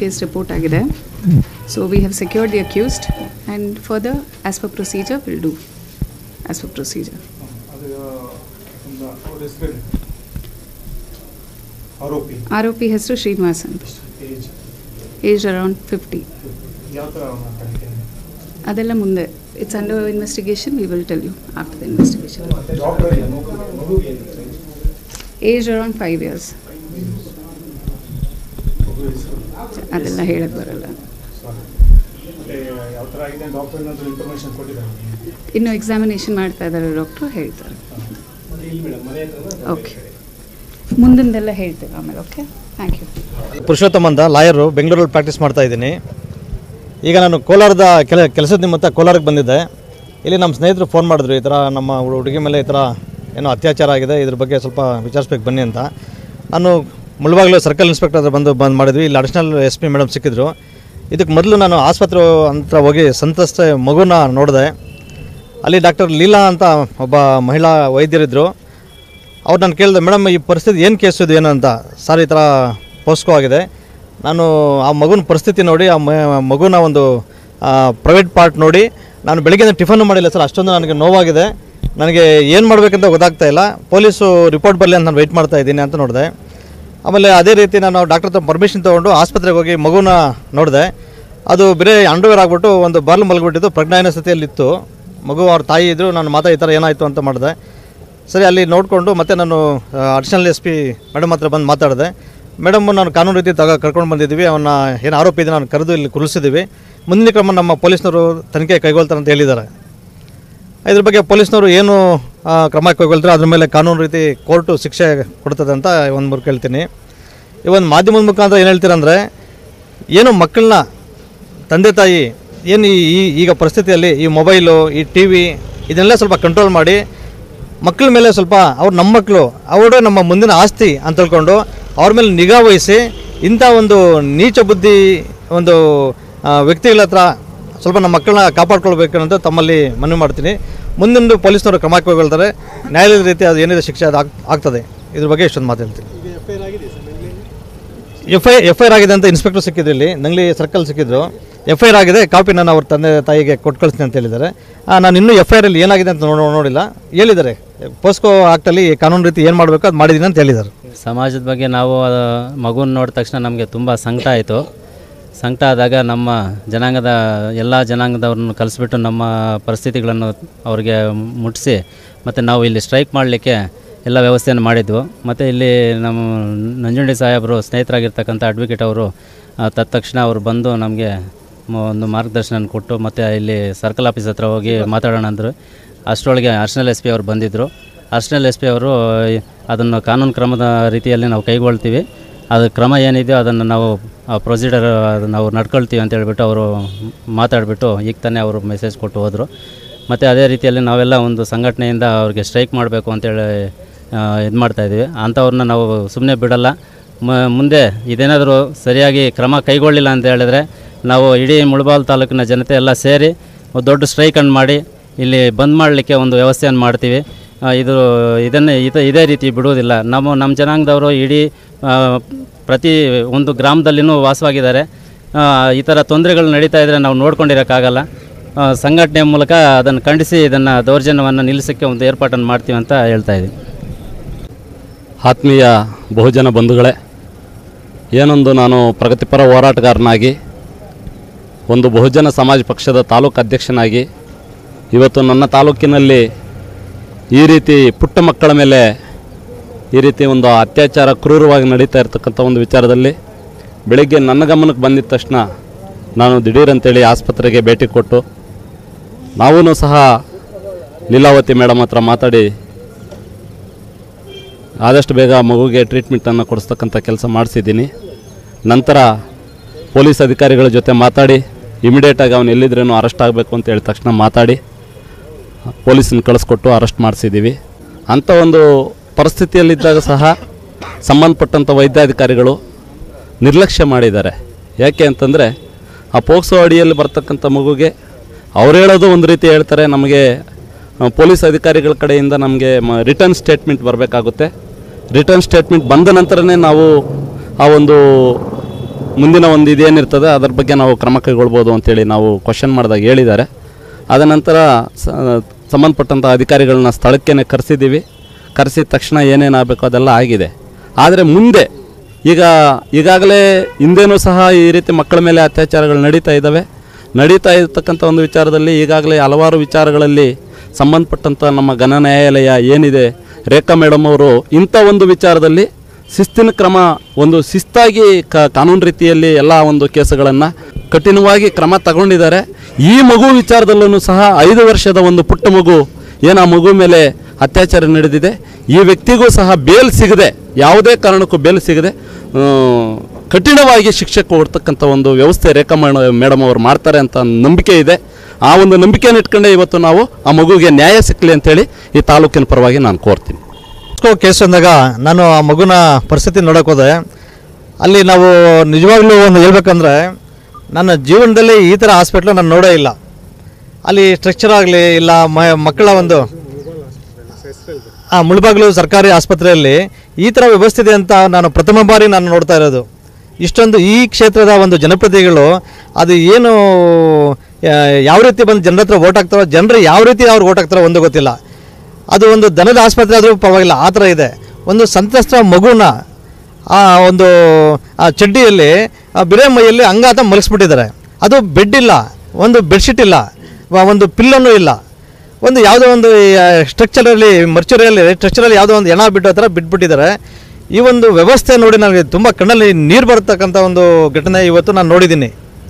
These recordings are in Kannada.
ಕೇಸ್ ರಿಪೋರ್ಟ್ ಆಗಿದೆ so we have secured the accused and further as per procedure will do as per procedure ಅದು ಒಂದು ಅವ್ರ ಹೆಸರು ಆರೋಪಿ ಆರೋಪಿ ಹೆಸರು ಶ್ರೀನಿವಾಸ್ ಅಂತ ಏಜ್ ಏಜ್ ಅರೌಂಡ್ ಫಿಫ್ಟಿ ಯಾವ ಥರ ಅವನ ತನಿಖೆ ಅದೆಲ್ಲ ಮುಂದೆ it's under investigation we will tell you after the investigation doctor ಮಗುಗೆ ಏಜ್ ಅರೌಂಡ್ ಫೈವ್ ಇಯರ್ಸ್ ಮಗು ಹೆಸರು ಅದೆಲ್ಲ ಹೇಳಕ್ಕೆ ಬರಲ್ಲ ಸಾರಿ ಮತ್ತೆ ಯಾವ ಥರ ಆಗಿದೆ ಡಾಕ್ಟರ್ ಏನಾದರೂ ಇನ್ಫಾರ್ಮೇಷನ್ ಕೊಟ್ಟಿದ್ದಾರೆ ಇನ್ನು ಎಕ್ಸಾಮಿನೇಷನ್ ಮಾಡ್ತಾ ಇದ್ದಾರೆ ಡಾಕ್ಟ್ರು ಹೇಳ್ತಾರೆ ಓಕೆ ಮುಂದಿಂದೆಲ್ಲ ಹೇಳ್ತೇವೆ ಆಮೇಲೆ ಓಕೆ ಥ್ಯಾಂಕ್ ಯು ಪುರುಷೋತ್ತಮ ಅಂತ ಲಾಯರು ಬೆಂಗಳೂರಲ್ಲಿ ಪ್ರಾಕ್ಟೀಸ್ ಮಾಡ್ತಾ ಇದ್ದೀನಿ ಈಗ ನಾನು ಕೋಲಾರದ ಕೆಲ ಕೆಲಸದ ನಿಮಿತ್ತ ಕೋಲಾರಕ್ಕೆ ಬಂದಿದ್ದೆ ಇಲ್ಲಿ ನಮ್ಮ ಸ್ನೇಹಿತರು ಫೋನ್ ಮಾಡಿದ್ರು ಈ ಥರ ನಮ್ಮ ಹುಡುಗಿ ಮೇಲೆ ಈ ಥರ ಏನೋ ಅತ್ಯಾಚಾರ ಆಗಿದೆ ಇದ್ರ ಬಗ್ಗೆ ಸ್ವಲ್ಪ ವಿಚಾರಿಸ್ಬೇಕು ಬನ್ನಿ ಅಂತ ನಾನು ಮುಳಬಾಗ್ಲು ಸರ್ಕಲ್ ಇನ್ಸ್ಪೆಕ್ಟರ್ ಹತ್ರ ಬಂದು ಬಂದು ಮಾಡಿದ್ವಿ ಇಲ್ಲಿ ಅಡಿಷನಲ್ ಎಸ್ ಪಿ ಮೇಡಮ್ ಸಿಕ್ಕಿದ್ರು ಇದಕ್ಕೆ ಮೊದಲು ನಾನು ಆಸ್ಪತ್ರೆ ಹತ್ರ ಹೋಗಿ ಸಂತ್ರಸ್ತ ಮಗುನ ನೋಡಿದೆ ಅಲ್ಲಿ ಡಾಕ್ಟರ್ ಲೀಲಾ ಅಂತ ಒಬ್ಬ ಮಹಿಳಾ ವೈದ್ಯರಿದ್ದರು ಅವ್ರು ನಾನು ಕೇಳಿದೆ ಮೇಡಮ್ ಈ ಪರಿಸ್ಥಿತಿ ಏನು ಕೇಸು ಇದು ಏನು ಅಂತ ಸರ್ ಈ ಥರ ಪೋಸ್ಕೋ ಆಗಿದೆ ನಾನು ಆ ಮಗುನ ಪರಿಸ್ಥಿತಿ ನೋಡಿ ಆ ಮ- ಮಗುನ ಒಂದು ಪ್ರೈವೇಟ್ ಪಾರ್ಟ್ ನೋಡಿ ನಾನು ಬೆಳಗ್ಗೆ ಟಿಫನ್ ಮಾಡಿಲ್ಲ ಸರ್ ಅಷ್ಟೊಂದು ನನಗೆ ನೋವಾಗಿದೆ ನನಗೆ ಏನು ಮಾಡಬೇಕಂತ ಗೊತ್ತಾಗ್ತಾ ಇಲ್ಲ ಪೊಲೀಸು ರಿಪೋರ್ಟ್ ಬರಲಿ ಅಂತ ನಾನು ವೆಯ್ಟ್ ಮಾಡ್ತಾ ಇದ್ದೀನಿ ಅಂತ ನೋಡಿದೆ ಆಮೇಲೆ ಅದೇ ರೀತಿ ನಾನು ಡಾಕ್ಟರ್ ಹತ್ರ ಪರ್ಮಿಷನ್ ತೊಗೊಂಡು ಆಸ್ಪತ್ರೆಗೆ ಹೋಗಿ ಮಗುನ ನೋಡಿದೆ ಅದು ಬರೀ ಅಂಡರ್ವೇರ್ ಆಗ್ಬಿಟ್ಟು ಒಂದು ಬಾರ್ಲು ಮಲಗಿಬಿಟ್ಟಿದ್ದು ಪ್ರಜ್ಞಾಹೀನ ಸ್ಥಿತಿಯಲ್ಲಿತ್ತು ಮಗು ಅವ್ರ ತಾಯಿ ಇದ್ದರು ನಾನು ಮಾತಾ ಈ ಥರ ಏನಾಯಿತು ಅಂತ ಮಾಡಿದೆ ಸರಿ ಅಲ್ಲಿ ನೋಡಿಕೊಂಡು ಮತ್ತೆ ನಾನು ಅಡಿಷನಲ್ ಎಸ್ ಪಿ ಮೇಡಮ್ ಹತ್ರ ಬಂದು ಮಾತಾಡಿದೆ ಮೇಡಮ್ ನಾನು ಕಾನೂನು ರೀತಿ ತಗ ಕರ್ಕೊಂಡು ಬಂದಿದ್ದೀವಿ ಅವನ್ನ ಏನು ಆರೋಪಿ ಇದೆ ನಾನು ಕರೆದು ಇಲ್ಲಿ ಕುರಿಸಿದ್ದೀವಿ ಮುಂದಿನ ಕ್ರಮ ನಮ್ಮ ಪೊಲೀಸ್ನವರು ತನಿಖೆ ಕೈಗೊಳ್ತಾರೆ ಅಂತ ಹೇಳಿದ್ದಾರೆ ಇದ್ರ ಬಗ್ಗೆ ಪೊಲೀಸ್ನವರು ಏನು ಆ, ಕ್ರಮ ಕೈಗೊಳ್ತಾರೆ ಅದ್ರ ಮೇಲೆ ಕಾನೂನು ರೀತಿ ಕೋರ್ಟು ಶಿಕ್ಷೆ ಕೊಡ್ತದೆ ಅಂತ ಒಂದು ಮೂರು ಕೇಳ್ತೀನಿ ಈ ಒಂದು ಮಾಧ್ಯಮದ ಮುಖಾಂತರ ಏನು ಹೇಳ್ತೀರಂದರೆ ಏನು ಮಕ್ಕಳನ್ನ ತಂದೆ ತಾಯಿ ಏನು ಈ ಈ- ಈಗ ಪರಿಸ್ಥಿತಿಯಲ್ಲಿ ಈ ಮೊಬೈಲು ಈ ಟಿ ವಿ ಇದನ್ನೆಲ್ಲ ಸ್ವಲ್ಪ ಕಂಟ್ರೋಲ್ ಮಾಡಿ ಮಕ್ಕಳ ಮೇಲೆ ಸ್ವಲ್ಪ ಅವ್ರು ನಮ್ಮ ಮಕ್ಕಳು ಅವರೇ ನಮ್ಮ ಮುಂದಿನ ಆಸ್ತಿ ಅಂತ ತಿಳ್ಕೊಂಡು ಅವ್ರ ಮೇಲೆ ನಿಗಾ ವಹಿಸಿ ಇಂಥ ಒಂದು ನೀಚ ಬುದ್ಧಿ ಒಂದು ಆ, ವ್ಯಕ್ತಿಗಳ ಹತ್ರ ಸ್ವಲ್ಪ ನಮ್ಮ ಮಕ್ಕಳನ್ನ ಕಾಪಾಡ್ಕೊಳ್ಬೇಕು ಅಂತ ತಮ್ಮಲ್ಲಿ ಮನವಿ ಮಾಡ್ತೀನಿ ಮುಂದಿನ ಪೊಲೀಸ್ನವರು ಕ್ರಮ ಕೈಗೊಳ್ತಾರೆ ನ್ಯಾಯಾಲಯದ ರೀತಿ ಅದು ಏನಿದೆ ಶಿಕ್ಷೆ ಅದು ಆಗ್- ಆಗ್ತದೆ ಇದ್ರ ಬಗ್ಗೆ ಇಷ್ಟೊಂದು ಮಾತಾಡ್ತೀನಿ F I F I R ಆಗಿದೆ ಅಂತ ಇನ್ಸ್ಪೆಕ್ಟರ್ ಸಿಕ್ಕಿದ್ರು ಇಲ್ಲಿ ನಂಗ್ಲಿ ಸರ್ಕಲ್ ಸಿಕ್ಕಿದ್ರು ಎಫ್ ಐ ಆರ್ ಆಗಿದೆ ಕಾಪಿ ನಾನು ಅವ್ರ ತಂದೆ ತಾಯಿಗೆ ಕೊಟ್ಟು ಕಳಿಸ್ತೀನಿ ಅಂತ ಹೇಳಿದ್ದಾರೆ ಆ, ನಾನು ಇನ್ನೂ ಎಫ್ ಐ ಆರಲ್ಲಿ ಏನಾಗಿದೆ ಅಂತ ನೋಡೋ ನೋಡಿಲ್ಲ ಹೇಳಿದ್ದಾರೆ ಪೋಸ್ಕೋ ಆಕ್ಟಲ್ಲಿ ಕಾನೂನು ರೀತಿ ಏನು ಮಾಡಬೇಕು ಅದು ಮಾಡಿದ್ದೀನಿ ಅಂತ ಹೇಳಿದ್ದಾರೆ ಸಮಾಜದ ಬಗ್ಗೆ ನಾವು ಆ, ಮಗುನ ನೋಡಿದ ತಕ್ಷಣ ನಮಗೆ ತುಂಬ ಸಂಕಟ ಆಯಿತು ಸಂಕಟ ಆದಾಗ ನಮ್ಮ ಜನಾಂಗದ ಎಲ್ಲ ಜನಾಂಗದವ್ರನ್ನ ಕಲಿಸ್ಬಿಟ್ಟು ನಮ್ಮ ಪರಿಸ್ಥಿತಿಗಳನ್ನು ಅವ್ರಿಗೆ ಮುಟ್ಟಿಸಿ ಮತ್ತು ನಾವು ಇಲ್ಲಿ ಸ್ಟ್ರೈಕ್ ಮಾಡಲಿಕ್ಕೆ ಎಲ್ಲ ವ್ಯವಸ್ಥೆಯನ್ನು ಮಾಡಿದ್ವು ಮತ್ತು ಇಲ್ಲಿ ನಮ್ಮ ನಂಜುಂಡಿ ಸಾಹೇಬರು ಸ್ನೇಹಿತರಾಗಿರ್ತಕ್ಕಂಥ ಅಡ್ವೊಕೇಟ್ ಅವರು ಆ, ತತ್ಕ್ಷಣ ಅವರು ಬಂದು ನಮಗೆ ಮ- ಒಂದು ಮಾರ್ಗದರ್ಶನ ಕೊಟ್ಟು ಮತ್ತು ಇಲ್ಲಿ ಸರ್ಕಲ್ ಆಫೀಸ್ ಹತ್ರ ಹೋಗಿ ಮಾತಾಡೋಣ ಅಂದರು ಅಷ್ಟರೊಳಗೆ ಅರ್ಶನಲ್ ಎಸ್ ಪಿ ಅವರು ಬಂದಿದ್ದರು ಅರ್ಶನಲ್ ಎಸ್ ಪಿ ಅವರು ಅದನ್ನು ಕಾನೂನು ಕ್ರಮದ ರೀತಿಯಲ್ಲಿ ನಾವು ಕೈಗೊಳ್ತೀವಿ ಅದು ಕ್ರಮ ಏನಿದೆಯೋ ಅದನ್ನು ನಾವು ಪ್ರೊಸೀಡರ್ ನಾವು ನಡ್ಕೊಳ್ತೀವಿ ಅಂತ ಹೇಳ್ಬಿಟ್ಟು ಅವರು ಮಾತಾಡಿಬಿಟ್ಟು ಈಗ ತಾನೇ ಅವರು ಮೆಸೇಜ್ ಕೊಟ್ಟು ಹೋದರು ಮತ್ತು ಅದೇ ರೀತಿಯಲ್ಲಿ ನಾವೆಲ್ಲ ಒಂದು ಸಂಘಟನೆಯಿಂದ ಅವ್ರಿಗೆ ಸ್ಟ್ರೈಕ್ ಮಾಡಬೇಕು ಅಂತೇಳಿ ಇದು ಮಾಡ್ತಾಯಿದ್ದೀವಿ ಅಂಥವ್ರನ್ನ ನಾವು ಸುಮ್ಮನೆ ಬಿಡಲ್ಲ ಮ- ಮುಂದೆ ಇದೇನಾದರೂ ಸರಿಯಾಗಿ ಕ್ರಮ ಕೈಗೊಳ್ಳಿಲ್ಲ ಅಂತ ಹೇಳಿದ್ರೆ ನಾವು ಇಡೀ ಮುಳಬಾಲ್ ತಾಲೂಕಿನ ಜನತೆ ಎಲ್ಲ ಸೇರಿ ಒಂದು ದೊಡ್ಡ ಸ್ಟ್ರೈಕನ್ನು ಮಾಡಿ ಇಲ್ಲಿ ಬಂದ್ ಮಾಡಲಿಕ್ಕೆ ಒಂದು ವ್ಯವಸ್ಥೆಯನ್ನು ಮಾಡ್ತೀವಿ ಆ, ಇದು ಇದನ್ನೇ ಇದು ಇದೇ ರೀತಿ ಬಿಡುವುದಿಲ್ಲ ನಮ್ಮ ನಮ್ಮ ಜನಾಂಗದವರು ಇಡೀ ಆ, ಪ್ರತಿ ಒಂದು ಗ್ರಾಮದಲ್ಲಿನೂ ವಾಸವಾಗಿದ್ದಾರೆ ಆ, ಈ ಥರ ತೊಂದರೆಗಳು ನಡೀತಾ ಇದ್ದರೆ ನಾವು ನೋಡ್ಕೊಂಡಿರೋಕ್ಕಾಗಲ್ಲ ಆ, ಸಂಘಟನೆ ಮೂಲಕ ಅದನ್ನು ಖಂಡಿಸಿ ಇದನ್ನು ದೌರ್ಜನ್ಯವನ್ನು ನಿಲ್ಲಿಸೋಕ್ಕೆ ಒಂದು ಏರ್ಪಾಟನ್ನು ಮಾಡ್ತೀವಿ ಅಂತ ಹೇಳ್ತಾ ಇದ್ದೀವಿ ಆತ್ಮೀಯ ಬಹುಜನ ಬಂಧುಗಳೇ ಏನೊಂದು ನಾನು ಪ್ರಗತಿಪರ ಹೋರಾಟಗಾರನಾಗಿ ಒಂದು ಬಹುಜನ ಸಮಾಜ ಪಕ್ಷದ ತಾಲೂಕು ಅಧ್ಯಕ್ಷನಾಗಿ ಇವತ್ತು ನನ್ನ ತಾಲೂಕಿನಲ್ಲಿ ಈ ರೀತಿ ಪುಟ್ಟ ಮಕ್ಕಳ ಮೇಲೆ ಈ ರೀತಿ ಒಂದು ಅತ್ಯಾಚಾರ ಕ್ರೂರವಾಗಿ ನಡೀತಾ ಇರತಕ್ಕಂಥ ಒಂದು ವಿಚಾರದಲ್ಲಿ ಬೆಳಿಗ್ಗೆ ನನ್ನ ಗಮನಕ್ಕೆ ಬಂದಿದ ತಕ್ಷಣ ನಾನು ದಿಢೀರ್ ಅಂತೇಳಿ ಆಸ್ಪತ್ರೆಗೆ ಭೇಟಿ ಕೊಟ್ಟು ನಾವೂ ಸಹ ಲೀಲಾವತಿ ಮೇಡಮ್ ಹತ್ರ ಮಾತಾಡಿ ಆದಷ್ಟು ಬೇಗ ಮಗುಗೆ ಟ್ರೀಟ್ಮೆಂಟನ್ನು ಕೊಡಿಸ್ತಕ್ಕಂಥ ಕೆಲಸ ಮಾಡಿಸಿದ್ದೀನಿ ನಂತರ ಪೊಲೀಸ್ ಅಧಿಕಾರಿಗಳ ಜೊತೆ ಮಾತಾಡಿ ಇಮಿಡಿಯೇಟಾಗಿ ಅವನು ಎಲ್ಲಿದ್ರೇನು ಅರೆಸ್ಟ್ ಆಗಬೇಕು ಅಂತ ಹೇಳಿದ ತಕ್ಷಣ ಮಾತಾಡಿ ಪೊಲೀಸನ್ನ ಕಳಿಸ್ಕೊಟ್ಟು ಅರೆಸ್ಟ್ ಮಾಡಿಸಿದ್ದೀವಿ ಅಂಥ ಒಂದು ಪರಿಸ್ಥಿತಿಯಲ್ಲಿದ್ದಾಗ ಸಹ ಸಂಬಂಧಪಟ್ಟಂಥ ವೈದ್ಯಾಧಿಕಾರಿಗಳು ನಿರ್ಲಕ್ಷ್ಯ ಮಾಡಿದ್ದಾರೆ ಯಾಕೆ ಅಂತಂದರೆ ಆ ಪೋಕ್ಸೋ ಅಡಿಯಲ್ಲಿ ಬರ್ತಕ್ಕಂಥ ಮಗುಗೆ ಅವ್ರು ಹೇಳೋದು ಒಂದು ರೀತಿ ಹೇಳ್ತಾರೆ ನಮಗೆ ಆ, ಪೊಲೀಸ್ ಅಧಿಕಾರಿಗಳ ಕಡೆಯಿಂದ ನಮಗೆ ಮ ರಿಟರ್ನ್ ಸ್ಟೇಟ್ಮೆಂಟ್ ಬರಬೇಕಾಗುತ್ತೆ ರಿಟರ್ನ್ ಸ್ಟೇಟ್ಮೆಂಟ್ ಬಂದ ನಂತರನೇ ನಾವು ಆ ಒಂದು ಮುಂದಿನ ಒಂದು ಇದೇನಿರ್ತದೆ ಅದ್ರ ಬಗ್ಗೆ ನಾವು ಕ್ರಮ ಕೈಗೊಳ್ಬೋದು ಅಂತೇಳಿ ನಾವು ಕ್ವಶನ್ ಮಾಡಿದಾಗ ಹೇಳಿದ್ದಾರೆ ಅದ ನಂತರ ಸ- ಸಂಬಂಧಪಟ್ಟಂಥ ಅಧಿಕಾರಿಗಳನ್ನ ಸ್ಥಳಕ್ಕೇ ಕರೆಸಿದ್ದೀವಿ ಕರೆಸಿದ ತಕ್ಷಣ ಏನೇನಾಗಬೇಕು ಅದೆಲ್ಲ ಆಗಿದೆ ಆದರೆ ಮುಂದೆ ಈಗ ಈಗಾಗಲೇ ಹಿಂದೆನೂ ಸಹ ಈ ರೀತಿ ಮಕ್ಕಳ ಮೇಲೆ ಅತ್ಯಾಚಾರಗಳು ನಡೀತಾ ಇದ್ದಾವೆ ನಡೀತಾ ಇರತಕ್ಕಂಥ ಒಂದು ವಿಚಾರದಲ್ಲಿ ಈಗಾಗಲೇ ಹಲವಾರು ವಿಚಾರಗಳಲ್ಲಿ ಸಂಬಂಧಪಟ್ಟಂಥ ನಮ್ಮ ಘನ ನ್ಯಾಯಾಲಯ ಏನಿದೆ ರೇಖಾ ಮೇಡಮ್ ಅವರು ಇಂಥ ಒಂದು ವಿಚಾರದಲ್ಲಿ ಶಿಸ್ತಿನ ಕ್ರಮ ಒಂದು ಶಿಸ್ತಾಗಿ ಕ ಕಾನೂನು ರೀತಿಯಲ್ಲಿ ಎಲ್ಲ ಒಂದು ಕೇಸುಗಳನ್ನು ಕಠಿಣವಾಗಿ ಕ್ರಮ ತಗೊಂಡಿದ್ದಾರೆ ಈ ಮಗು ವಿಚಾರದಲ್ಲೂ ಸಹ ಐದು ವರ್ಷದ ಒಂದು ಪುಟ್ಟ ಮಗು ಏನು ಆ ಮಗು ಮೇಲೆ ಅತ್ಯಾಚಾರ ನಡೆದಿದೆ ಈ ವ್ಯಕ್ತಿಗೂ ಸಹ ಬೇಲ್ ಸಿಗದೆ ಯಾವುದೇ ಕಾರಣಕ್ಕೂ ಬೇಲ್ ಸಿಗದೆ ಆ, ಕಠಿಣವಾಗಿ ಶಿಕ್ಷೆ ಕೊಡ್ತಕ್ಕಂಥ ಒಂದು ವ್ಯವಸ್ಥೆ ರೇಖಾ ಮೇಡಮ್ ಅವರು ಮಾಡ್ತಾರೆ ಅಂತ ನಂಬಿಕೆ ಇದೆ ಆ ಒಂದು ನಂಬಿಕೆಯನ್ನು ಇಟ್ಕೊಂಡೆ ಇವತ್ತು ನಾವು ಆ ಮಗುಗೆ ನ್ಯಾಯ ಸಿಕ್ಕಲಿ ಅಂತೇಳಿ ಈ ತಾಲೂಕಿನ ಪರವಾಗಿ ನಾನು ಕೋರ್ತೀನಿ ಇಸ್ಕೋ ಕೇಸ್ ಅಂದಾಗ ನಾನು ಆ ಮಗುನ ಪರಿಸ್ಥಿತಿ ನೋಡೋಕೆ ಹೋದೆ ಅಲ್ಲಿ ನಾವು ನಿಜವಾಗ್ಲೂ ಒಂದು ಹೇಳ್ಬೇಕಂದ್ರೆ ನನ್ನ ಜೀವನದಲ್ಲಿ ಈ ಥರ ಹಾಸ್ಪಿಟ್ಲು ನಾನು ನೋಡೇ ಇಲ್ಲ ಅಲ್ಲಿ ಸ್ಟ್ರಕ್ಚರ್ ಆಗಲಿ ಇಲ್ಲ ಮ ಮಕ್ಕಳ ಒಂದು ಆ ಮುಳಬಾಗಿಲು ಸರ್ಕಾರಿ ಆಸ್ಪತ್ರೆಯಲ್ಲಿ ಈ ಥರ ವ್ಯವಸ್ಥೆ ಇದೆ ಅಂತ ನಾನು ಪ್ರಥಮ ಬಾರಿ ನಾನು ನೋಡ್ತಾ ಇರೋದು ಇಷ್ಟೊಂದು ಈ ಕ್ಷೇತ್ರದ ಒಂದು ಜನಪ್ರತಿನಿಧಿಗಳು ಅದು ಏನು ಆ, ಯಾವ ರೀತಿ ಬಂದು ಜನರ ಹತ್ರ ಓಟ್ ಹಾಕ್ತಾರೋ ಜನರು ಯಾವ ರೀತಿ ಅವ್ರು ಓಟ್ ಹಾಕ್ತಾರೋ ಒಂದು ಗೊತ್ತಿಲ್ಲ ಅದು ಒಂದು ದನದ ಆಸ್ಪತ್ರೆ ಆದರೂ ಪರವಾಗಿಲ್ಲ ಆ ಥರ ಇದೆ ಒಂದು ಸಂತ್ರಸ್ತ ಮಗುನ ಆ ಒಂದು ಆ ಚಡ್ಡಿಯಲ್ಲಿ ಆ ಬಿರೆ ಮೈಯಲ್ಲಿ ಅಂಗಾತ ಮಲಗಿಸ್ಬಿಟ್ಟಿದ್ದಾರೆ ಅದು ಬೆಡ್ ಇಲ್ಲ ಒಂದು ಬೆಡ್ಶೀಟ್ ಇಲ್ಲ ವ- ಒಂದು ಪಿಲ್ಲನ್ನು ಇಲ್ಲ ಒಂದು ಯಾವುದೋ ಒಂದು ಸ್ಟ್ರಕ್ಚರಲ್ಲಿ ಮರ್ಚುರಿಯಲ್ಲಿ ಸ್ಟ್ರಕ್ಚರಲ್ಲಿ ಯಾವುದೋ ಒಂದು ಎಣ ಬಿಟ್ಟು ಥರ ಬಿಟ್ಬಿಟ್ಟಿದ್ದಾರೆ ಈ ಒಂದು ವ್ಯವಸ್ಥೆ ನೋಡಿ ನನಗೆ ತುಂಬ ಕಣ್ಣಲ್ಲಿ ನೀರು ಬರ್ತಕ್ಕಂಥ ಒಂದು ಘಟನೆ ಇವತ್ತು ನಾನು ನೋಡಿದ್ದೀನಿ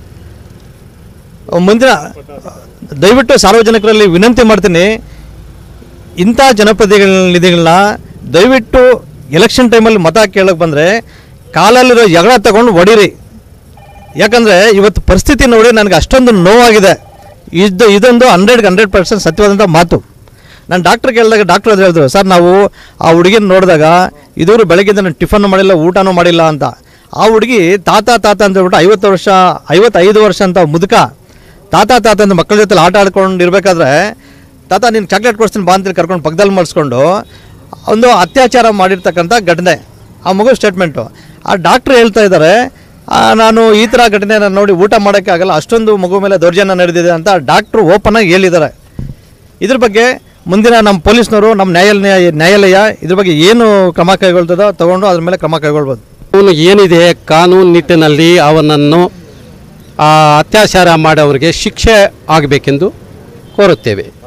ಮುಂದಿನ ದಯವಿಟ್ಟು ಸಾರ್ವಜನಿಕರಲ್ಲಿ ವಿನಂತಿ ಮಾಡ್ತೀನಿ ಇಂಥ ಜನಪ್ರತಿನಿಧಿಗಳನ್ನ ದಯವಿಟ್ಟು ಎಲೆಕ್ಷನ್ ಟೈಮಲ್ಲಿ ಮತ ಕೇಳಕ್ಕೆ ಬಂದರೆ ಕಾಲಲ್ಲಿರೋ ಜಗಳ ತಗೊಂಡು ಹೊಡೀರಿ ಯಾಕಂದರೆ ಇವತ್ತು ಪರಿಸ್ಥಿತಿ ನೋಡಿ ನನಗೆ ಅಷ್ಟೊಂದು ನೋವಾಗಿದೆ ಇದು ಇದೊಂದು ಹಂಡ್ರೆಡ್ಗೆ ಹಂಡ್ರೆಡ್ ಪರ್ಸೆಂಟ್ ಸತ್ಯವಾದಂಥ ಮಾತು ನಾನು ಡಾಕ್ಟ್ರ್ ಕೇಳಿದಾಗ ಡಾಕ್ಟ್ರ್ ಅದು ಹೇಳಿದ್ರು ಸರ್ ನಾವು ಆ ಹುಡುಗಿನ ನೋಡಿದಾಗ ಇದುವರು ಬೆಳಗ್ಗೆಯಿಂದ ನಾನು ಟಿಫನ್ ಮಾಡಿಲ್ಲ ಊಟನೂ ಮಾಡಿಲ್ಲ ಅಂತ ಆ ಹುಡುಗಿ ತಾತ ತಾತ ಅಂತ ಹೇಳ್ಬಿಟ್ಟು ಐವತ್ತು ವರ್ಷ ಐವತ್ತೈದು ವರ್ಷ ಅಂತ ಮುದುಕ ತಾತ ತಾತ ಅಂತ ಮಕ್ಕಳ ಜೊತೆ ಆಟ ಆಡ್ಕೊಂಡು ಇರಬೇಕಾದ್ರೆ ತಾತ ನೀನು ಚಾಕ್ಲೇಟ್ ಕೊಡ್ತೀನಿ ಬಾ ಅಂತೇಳಿ ಕರ್ಕೊಂಡು ಪಕ್ಕದಲ್ಲಿ ಮಾಡಿಸ್ಕೊಂಡು ಒಂದು ಅತ್ಯಾಚಾರ ಮಾಡಿರ್ತಕ್ಕಂಥ ಘಟನೆ ಆ ಮಗು ಸ್ಟೇಟ್ಮೆಂಟು ಆ ಡಾಕ್ಟ್ರ್ ಹೇಳ್ತಾ ಇದ್ದಾರೆ ಆ, ನಾನು ಈ ಥರ ಘಟನೆ ನಾನು ನೋಡಿ ಊಟ ಮಾಡೋಕ್ಕೆ ಆಗಲ್ಲ ಅಷ್ಟೊಂದು ಮಗು ಮೇಲೆ ದೌರ್ಜನ್ಯ ನಡೆದಿದೆ ಅಂತ ಡಾಕ್ಟ್ರು ಓಪನ್ ಆಗಿ ಹೇಳಿದ್ದಾರೆ ಇದ್ರ ಬಗ್ಗೆ ಮುಂದಿನ ನಮ್ಮ ಪೊಲೀಸ್ನವರು ನಮ್ಮ ನ್ಯಾಯಾಲಯ ನ್ಯಾಯಾಲಯ ಇದ್ರ ಬಗ್ಗೆ ಏನು ಕ್ರಮ ಕೈಗೊಳ್ತದೋ ತಗೊಂಡು ಅದ್ರ ಮೇಲೆ ಕ್ರಮ ಕೈಗೊಳ್ಬೋದು ಅವನು ಏನಿದೆ ಕಾನೂನು ನಿಟ್ಟಿನಲ್ಲಿ ಅವನನ್ನು ಆ ಅತ್ಯಾಚಾರ ಮಾಡೋರಿಗೆ ಶಿಕ್ಷೆ ಆಗಬೇಕೆಂದು ಕೋರುತ್ತೇವೆ